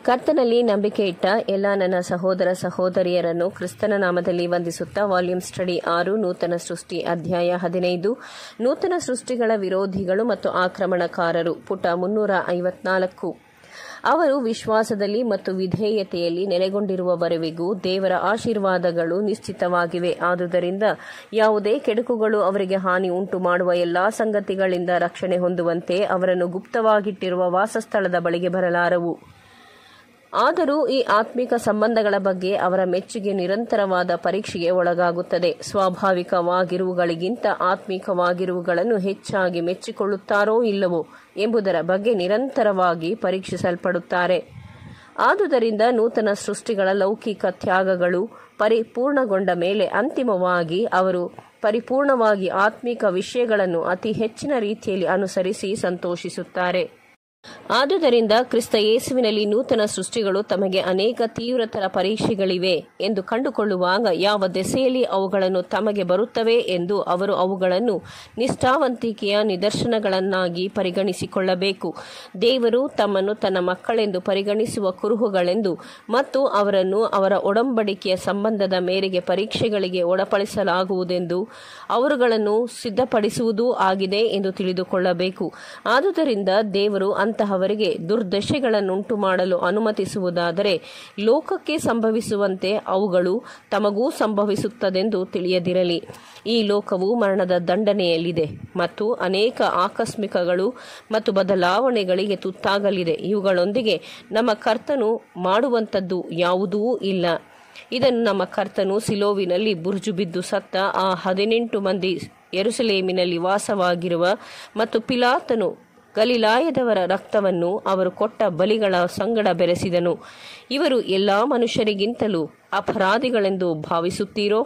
ಕರ್ತನಲ್ಲಿ ನಂಬಿಕೆ ಇಟ್ಟ ಎಲ್ಲ ನನ್ನ ಸಹೋದರ ಸಹೋದರಿಯರನ್ನು ಕ್ರಿಸ್ತನ ನಾಮದಲ್ಲಿ ವಂದಿಸುತ್ತಾ ವಾಲ್ಯೂಮ್ ಸ್ಟಡಿ ಆರು ನೂತನ ಸೃಷ್ಟಿ ಅಧ್ಯಾಯ ಹದಿನೈದು ನೂತನ ಸೃಷ್ಟಿಗಳ ವಿರೋಧಿಗಳು ಮತ್ತು ಆಕ್ರಮಣಕಾರರು ಪುಟ ಮುನ್ನೂರ ಐವತ್ನಾಲ್ಕು ಅವರು ವಿಶ್ವಾಸದಲ್ಲಿ ಮತ್ತು ವಿಧೇಯತೆಯಲ್ಲಿ ನೆಲೆಗೊಂಡಿರುವವರೆವಿಗೂ ದೇವರ ಆಶೀರ್ವಾದಗಳು ನಿಶ್ಚಿತವಾಗಿವೆ ಆದುದರಿಂದ ಯಾವುದೇ ಕೆಡುಕುಗಳು ಅವರಿಗೆ ಹಾನಿ ಉಂಟು ಮಾಡುವ ಎಲ್ಲಾ ಸಂಗತಿಗಳಿಂದ ರಕ್ಷಣೆ ಹೊಂದುವಂತೆ ಅವರನ್ನು ಗುಪ್ತವಾಗಿಟ್ಟಿರುವ ವಾಸಸ್ಥಳದ ಬಳಿಗೆ ಬರಲಾರವು ಆದರೂ ಈ ಆತ್ಮಿಕ ಸಂಬಂಧಗಳ ಬಗ್ಗೆ ಅವರ ಮೆಚ್ಚುಗೆ ನಿರಂತರವಾದ ಪರೀಕ್ಷೆಗೆ ಒಳಗಾಗುತ್ತದೆ ಸ್ವಾಭಾವಿಕವಾಗಿರುವುಗಳಿಗಿಂತ ಆತ್ಮಿಕವಾಗಿರುವುಗಳನ್ನು ಹೆಚ್ಚಾಗಿ ಮೆಚ್ಚಿಕೊಳ್ಳುತ್ತಾರೋ ಇಲ್ಲವೋ ಎಂಬುದರ ಬಗ್ಗೆ ನಿರಂತರವಾಗಿ ಪರೀಕ್ಷಿಸಲ್ಪಡುತ್ತಾರೆ ಆದುದರಿಂದ ನೂತನ ಸೃಷ್ಟಿಗಳ ಲೌಕಿಕ ತ್ಯಾಗಗಳು ಪರಿಪೂರ್ಣಗೊಂಡ ಮೇಲೆ ಅಂತಿಮವಾಗಿ ಅವರು ಪರಿಪೂರ್ಣವಾಗಿ ಆತ್ಮಿಕ ವಿಷಯಗಳನ್ನು ಅತಿ ಹೆಚ್ಚಿನ ರೀತಿಯಲ್ಲಿ ಅನುಸರಿಸಿ ಸಂತೋಷಿಸುತ್ತಾರೆ ಆದುದರಿಂದ ಕ್ರಿಸ್ತ ಯೇಸುವಿನಲ್ಲಿ ನೂತನ ಸೃಷ್ಟಿಗಳು ತಮಗೆ ಅನೇಕ ತೀವ್ರತರ ಪರೀಕ್ಷೆಗಳಿವೆ ಎಂದು ಕಂಡುಕೊಳ್ಳುವಾಗ ಯಾವ ದೆಸೆಯಲ್ಲಿ ಅವುಗಳನ್ನು ತಮಗೆ ಬರುತ್ತವೆ ಎಂದು ಅವರು ಅವುಗಳನ್ನು ನಿಷ್ಠಾವಂತಿಕೆಯ ನಿದರ್ಶನಗಳನ್ನಾಗಿ ಪರಿಗಣಿಸಿಕೊಳ್ಳಬೇಕು ದೇವರು ತಮ್ಮನ್ನು ತನ್ನ ಮಕ್ಕಳೆಂದು ಪರಿಗಣಿಸುವ ಕುರುಹುಗಳೆಂದು ಮತ್ತು ಅವರನ್ನು ಅವರ ಒಡಂಬಡಿಕೆಯ ಸಂಬಂಧದ ಮೇರೆಗೆ ಪರೀಕ್ಷೆಗಳಿಗೆ ಒಳಪಡಿಸಲಾಗುವುದೆಂದು ಅವರುಗಳನ್ನು ಸಿದ್ಧಪಡಿಸುವುದೂ ಆಗಿದೆ ಎಂದು ತಿಳಿದುಕೊಳ್ಳಬೇಕು ಆದುದರಿಂದ ದೇವರು ಅಂತಹವರಿಗೆ ದುರ್ದಶೆಗಳನ್ನುಂಟು ಮಾಡಲು ಅನುಮತಿಸುವುದಾದರೆ ಲೋಕಕ್ಕೆ ಸಂಭವಿಸುವಂತೆ ಅವುಗಳು ತಮಗೂ ಸಂಭವಿಸುತ್ತದೆಂದು ತಿಳಿಯದಿರಲಿ ಈ ಲೋಕವು ಮರಣದ ದಂಡನೆಯಲ್ಲಿದೆ ಮತ್ತು ಅನೇಕ ಆಕಸ್ಮಿಕಗಳು ಮತ್ತು ಬದಲಾವಣೆಗಳಿಗೆ ತುತ್ತಾಗಲಿದೆ ಇವುಗಳೊಂದಿಗೆ ನಮ್ಮ ಕರ್ತನು ಮಾಡುವಂಥದ್ದು ಯಾವುದೂ ಇಲ್ಲ ಇದನ್ನು ನಮ್ಮ ಕರ್ತನು ಸಿಲೋವಿನಲ್ಲಿ ಬುರ್ಜು ಬಿದ್ದು ಸತ್ತ ಆ ಹದಿನೆಂಟು ಮಂದಿ ಎರುಸಲೇಮಿನಲ್ಲಿ ವಾಸವಾಗಿರುವ ಮತ್ತು ಪಿಲಾತನು ಗಲಿಲಾಯದವರ ರಕ್ತವನ್ನು ಅವರು ಕೊಟ್ಟ ಬಲಿಗಳ ಸಂಗಡ ಬೆರೆಸಿದನು ಇವರು ಎಲ್ಲ ಮನುಷ್ಯರಿಗಿಂತಲೂ ಅಪರಾಧಿಗಳೆಂದು ಭಾವಿಸುತ್ತೀರೋ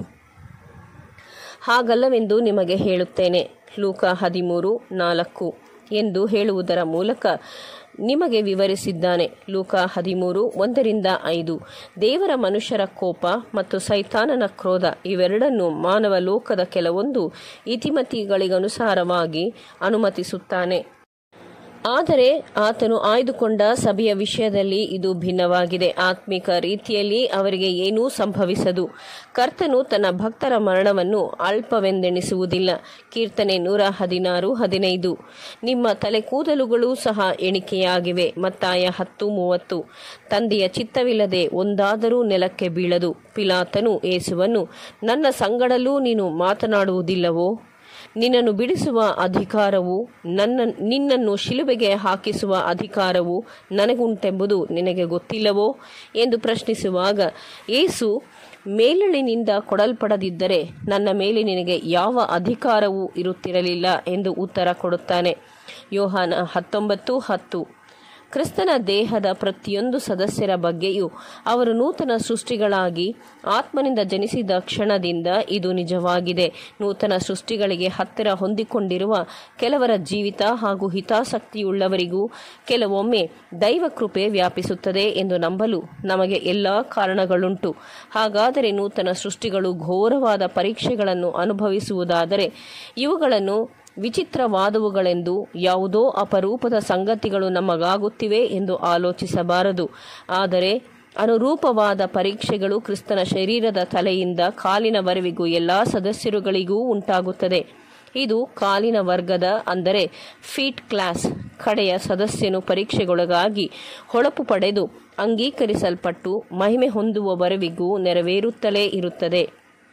ಹಾಗಲ್ಲವೆಂದು ನಿಮಗೆ ಹೇಳುತ್ತೇನೆ ಲೂಕ ಹದಿಮೂರು ನಾಲ್ಕು ಎಂದು ಹೇಳುವುದರ ಮೂಲಕ ನಿಮಗೆ ವಿವರಿಸಿದ್ದಾನೆ ಲೂಕ ಹದಿಮೂರು ಒಂದರಿಂದ ಐದು ದೇವರ ಮನುಷ್ಯರ ಕೋಪ ಮತ್ತು ಸೈತಾನನ ಕ್ರೋಧ ಇವೆರಡನ್ನು ಮಾನವ ಲೋಕದ ಕೆಲವೊಂದು ಇತಿಮತಿಗಳಿಗನುಸಾರವಾಗಿ ಅನುಮತಿಸುತ್ತಾನೆ ಆದರೆ ಆತನು ಆಯ್ದುಕೊಂಡ ಸಭೆಯ ವಿಷಯದಲ್ಲಿ ಇದು ಭಿನ್ನವಾಗಿದೆ ಆತ್ಮಿಕ ರೀತಿಯಲ್ಲಿ ಅವರಿಗೆ ಏನೂ ಸಂಭವಿಸದು ಕರ್ತನು ತನ್ನ ಭಕ್ತರ ಮರಣವನ್ನು ಅಲ್ಪವೆಂದೆಣಿಸುವುದಿಲ್ಲ ಕೀರ್ತನೆ ನೂರ ಹದಿನಾರು ಹದಿನೈದು ನಿಮ್ಮ ತಲೆ ಕೂದಲುಗಳೂ ಸಹ ಎಣಿಕೆಯಾಗಿವೆ ಮತ್ತಾಯ ಹತ್ತು ಮೂವತ್ತು ತಂದೆಯ ಚಿತ್ತವಿಲ್ಲದೆ ಒಂದಾದರೂ ನೆಲಕ್ಕೆ ಬೀಳದು ಪಿಲಾತನು ಏಸುವನ್ನು ನನ್ನ ಸಂಗಡಲೂ ನೀನು ಮಾತನಾಡುವುದಿಲ್ಲವೋ ನಿನ್ನನ್ನು ಬಿಡಿಸುವ ಅಧಿಕಾರವು ನನ್ನ ನಿನ್ನನ್ನು ಶಿಲುಬೆಗೆ ಹಾಕಿಸುವ ಅಧಿಕಾರವು ನನಗುಂಟೆಂಬುದು ನಿನಗೆ ಗೊತ್ತಿಲ್ಲವೋ ಎಂದು ಪ್ರಶ್ನಿಸುವಾಗ ಏಸು ಮೇಲಳಿನಿಂದ ಕೊಡಲ್ಪಡದಿದ್ದರೆ ನನ್ನ ಮೇಲೆ ನಿನಗೆ ಯಾವ ಅಧಿಕಾರವೂ ಇರುತ್ತಿರಲಿಲ್ಲ ಎಂದು ಉತ್ತರ ಕೊಡುತ್ತಾನೆ ಯೋಹಾನ ಹತ್ತೊಂಬತ್ತು ಹತ್ತು ಕ್ರಿಸ್ತನ ದೇಹದ ಪ್ರತಿಯೊಂದು ಸದಸ್ಯರ ಬಗ್ಗೆಯೂ ಅವರು ನೂತನ ಸೃಷ್ಟಿಗಳಾಗಿ ಆತ್ಮನಿಂದ ಜನಿಸಿದ ಕ್ಷಣದಿಂದ ಇದು ನಿಜವಾಗಿದೆ ನೂತನ ಸೃಷ್ಟಿಗಳಿಗೆ ಹತ್ತಿರ ಹೊಂದಿಕೊಂಡಿರುವ ಕೆಲವರ ಜೀವಿತ ಹಾಗೂ ಹಿತಾಸಕ್ತಿಯುಳ್ಳವರಿಗೂ ಕೆಲವೊಮ್ಮೆ ದೈವ ಕೃಪೆ ವ್ಯಾಪಿಸುತ್ತದೆ ಎಂದು ನಂಬಲು ನಮಗೆ ಎಲ್ಲ ಕಾರಣಗಳುಂಟು ಹಾಗಾದರೆ ನೂತನ ಸೃಷ್ಟಿಗಳು ಘೋರವಾದ ಪರೀಕ್ಷೆಗಳನ್ನು ಅನುಭವಿಸುವುದಾದರೆ ಇವುಗಳನ್ನು ವಿಚಿತ್ರವಾದವುಗಳೆಂದು ಯಾವುದೋ ಅಪರೂಪದ ಸಂಗತಿಗಳು ನಮಗಾಗುತ್ತಿವೆ ಎಂದು ಆಲೋಚಿಸಬಾರದು ಆದರೆ ಅನುರೂಪವಾದ ಪರೀಕ್ಷೆಗಳು ಕ್ರಿಸ್ತನ ಶರೀರದ ತಲೆಯಿಂದ ಕಾಲಿನವರೆವಿಗೂ ಎಲ್ಲ ಸದಸ್ಯರುಗಳಿಗೂ ಉಂಟಾಗುತ್ತದೆ ಇದು ಕಾಲಿನ ವರ್ಗದ ಅಂದರೆ ಫೀಟ್ ಕ್ಲಾಸ್ ಕಡೆಯ ಸದಸ್ಯನು ಪರೀಕ್ಷೆಗೊಳಗಾಗಿ ಹೊಳಪು ಪಡೆದು ಅಂಗೀಕರಿಸಲ್ಪಟ್ಟು ಮಹಿಮೆ ಹೊಂದುವವರೆವಿಗೂ ನೆರವೇರುತ್ತಲೇ ಇರುತ್ತದೆ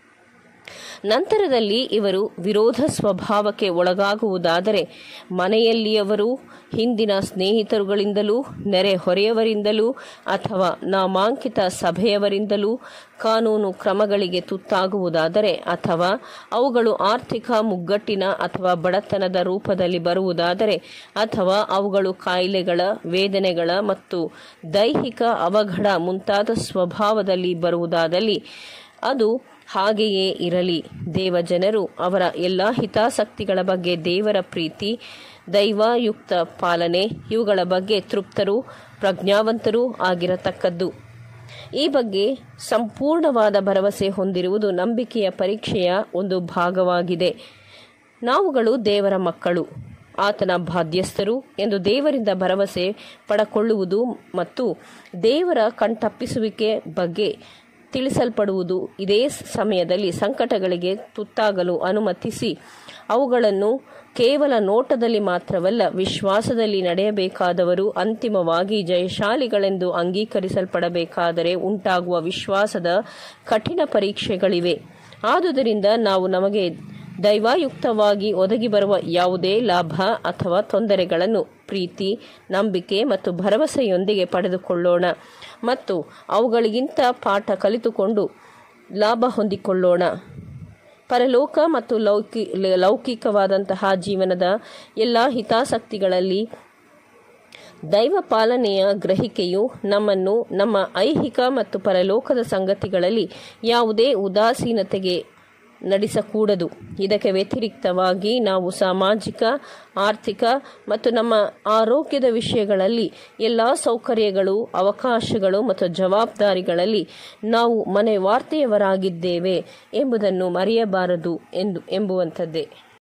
ನಂತರದಲ್ಲಿ ಇವರು ವಿರೋಧ ಸ್ವಭಾವಕ್ಕೆ ಒಳಗಾಗುವುದಾದರೆ ಮನೆಯಲ್ಲಿಯವರು ಹಿಂದಿನ ಸ್ನೇಹಿತರುಗಳಿಂದಲೂ ನೆರೆ ಹೊರೆಯವರಿಂದಲೂ ಅಥವಾ ನಾಮಾಂಕಿತ ಸಭೆಯವರಿಂದಲೂ ಕಾನೂನು ಕ್ರಮಗಳಿಗೆ ತುತ್ತಾಗುವುದಾದರೆ ಅಥವಾ ಅವುಗಳು ಆರ್ಥಿಕ ಮುಗ್ಗಟ್ಟಿನ ಅಥವಾ ಬಡತನದ ರೂಪದಲ್ಲಿ ಬರುವುದಾದರೆ ಅಥವಾ ಅವುಗಳು ಕಾಯಿಲೆಗಳ ವೇದನೆಗಳ ಮತ್ತು ದೈಹಿಕ ಅವಘಡ ಮುಂತಾದ ಸ್ವಭಾವದಲ್ಲಿ ಬರುವುದಾದಲ್ಲಿ ಅದು ಹಾಗೆಯೇ ಇರಲಿ ದೇವಜನರು ಅವರ ಎಲ್ಲ ಹಿತಾಸಕ್ತಿಗಳ ಬಗ್ಗೆ ದೇವರ ಪ್ರೀತಿ ದೈವಾಯುಕ್ತ ಪಾಲನೆ ಇವುಗಳ ಬಗ್ಗೆ ತೃಪ್ತರು ಪ್ರಜ್ಞಾವಂತರೂ ಆಗಿರತಕ್ಕದ್ದು ಈ ಬಗ್ಗೆ ಸಂಪೂರ್ಣವಾದ ಭರವಸೆ ಹೊಂದಿರುವುದು ನಂಬಿಕೆಯ ಪರೀಕ್ಷೆಯ ಒಂದು ಭಾಗವಾಗಿದೆ ನಾವುಗಳು ದೇವರ ಮಕ್ಕಳು ಆತನ ಬಾಧ್ಯಸ್ಥರು ಎಂದು ದೇವರಿಂದ ಭರವಸೆ ಪಡಕೊಳ್ಳುವುದು ಮತ್ತು ದೇವರ ಕಣ್ತಪ್ಪಿಸುವಿಕೆ ಬಗ್ಗೆ ತಿಳಿಸಲ್ಪಡುವುದು ಇದೇ ಸಮಯದಲ್ಲಿ ಸಂಕಟಗಳಿಗೆ ತುತ್ತಾಗಲು ಅನುಮತಿಸಿ ಅವುಗಳನ್ನು ಕೇವಲ ನೋಟದಲ್ಲಿ ಮಾತ್ರವಲ್ಲ ವಿಶ್ವಾಸದಲ್ಲಿ ನಡೆಯಬೇಕಾದವರು ಅಂತಿಮವಾಗಿ ಜಯಶಾಲಿಗಳೆಂದು ಅಂಗೀಕರಿಸಲ್ಪಡಬೇಕಾದರೆ ಉಂಟಾಗುವ ವಿಶ್ವಾಸದ ಕಠಿಣ ಪರೀಕ್ಷೆಗಳಿವೆ ಆದುದರಿಂದ ನಾವು ನಮಗೆ ದೈವಾಯುಕ್ತವಾಗಿ ಒದಗಿ ಬರುವ ಯಾವುದೇ ಲಾಭ ಅಥವಾ ತೊಂದರೆಗಳನ್ನು ಪ್ರೀತಿ ನಂಬಿಕೆ ಮತ್ತು ಭರವಸೆಯೊಂದಿಗೆ ಪಡೆದುಕೊಳ್ಳೋಣ ಮತ್ತು ಅವುಗಳಿಗಿಂತ ಪಾಠ ಕಲಿತುಕೊಂಡು ಲಾಭ ಹೊಂದಿಕೊಳ್ಳೋಣ ಪರಲೋಕ ಮತ್ತು ಲೌಕಿ ಲೌಕಿಕವಾದಂತಹ ಜೀವನದ ಎಲ್ಲ ಹಿತಾಸಕ್ತಿಗಳಲ್ಲಿ ದೈವ ಪಾಲನೆಯ ಗ್ರಹಿಕೆಯು ನಮ್ಮನ್ನು ನಮ್ಮ ಐಹಿಕ ಮತ್ತು ಪರಲೋಕದ ಸಂಗತಿಗಳಲ್ಲಿ ಯಾವುದೇ ಉದಾಸೀನತೆಗೆ ನಡೆಸಕೂಡದು ಇದಕ್ಕೆ ವ್ಯತಿರಿಕ್ತವಾಗಿ ನಾವು ಸಾಮಾಜಿಕ ಆರ್ಥಿಕ ಮತ್ತು ನಮ್ಮ ಆರೋಗ್ಯದ ವಿಷಯಗಳಲ್ಲಿ ಎಲ್ಲ ಸೌಕರ್ಯಗಳು ಅವಕಾಶಗಳು ಮತ್ತು ಜವಾಬ್ದಾರಿಗಳಲ್ಲಿ ನಾವು ಮನೆ ವಾರ್ತೆಯವರಾಗಿದ್ದೇವೆ ಎಂಬುದನ್ನು ಮರೆಯಬಾರದು ಎಂದು ಎಂಬುವಂಥದ್ದೇ